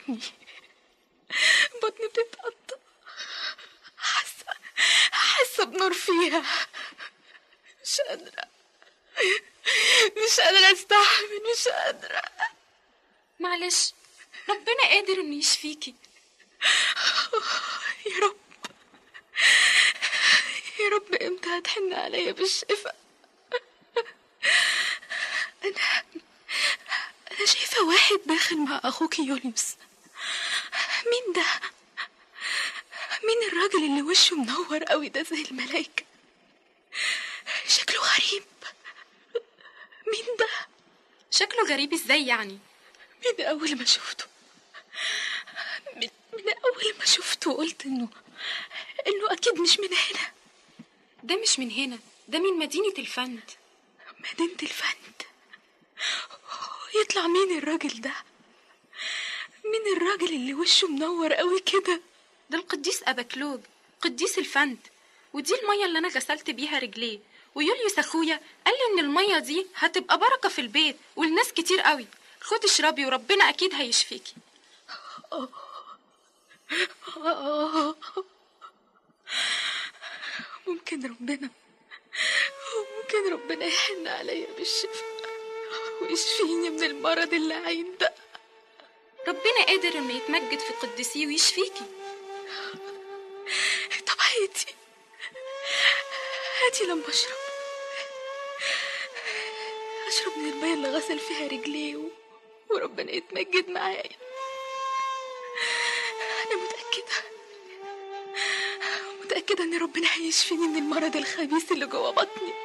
بطني بطني بتتقطع حاسة حاسة بنور فيها مش قادرة مش قادرة استحمل مش قادرة معلش ربنا قادر انه يشفيكي يا رب يا رب امتى هتحن عليا بالشفاء انا انا شايفه واحد داخل مع اخوك يوليوس مين ده مين الراجل اللي وشه منور قوي ده زي الملايكه شكله غريب مين ده شكله غريب ازاي يعني من اول ما شفته من, من اول ما شفته قلت انه انه اكيد مش من هنا ده مش من هنا ده من مدينة الفند مدينة الفند يطلع مين الراجل ده مين الراجل اللي وشه منور قوي كده ده القديس أباكلوج قديس الفند ودي المية اللي أنا غسلت بيها رجليه ويوليوس أخويا قال لي إن المية دي هتبقى بركة في البيت والناس كتير قوي خد اشربي وربنا أكيد هيشفيكي ممكن ربنا ممكن ربنا يحن عليا بالشفاء ويشفيني من المرض اللي عين ده ربنا قادر إنه يتمجد في قدسيه ويشفيكي طب هاتي هاتي لما اشرب اشرب من المية اللي غسل فيها رجليه و... وربنا يتمجد معايا انا متأكدة متأكدة ان ربنا هيشفيني من المرض الخبيث اللي جوه بطني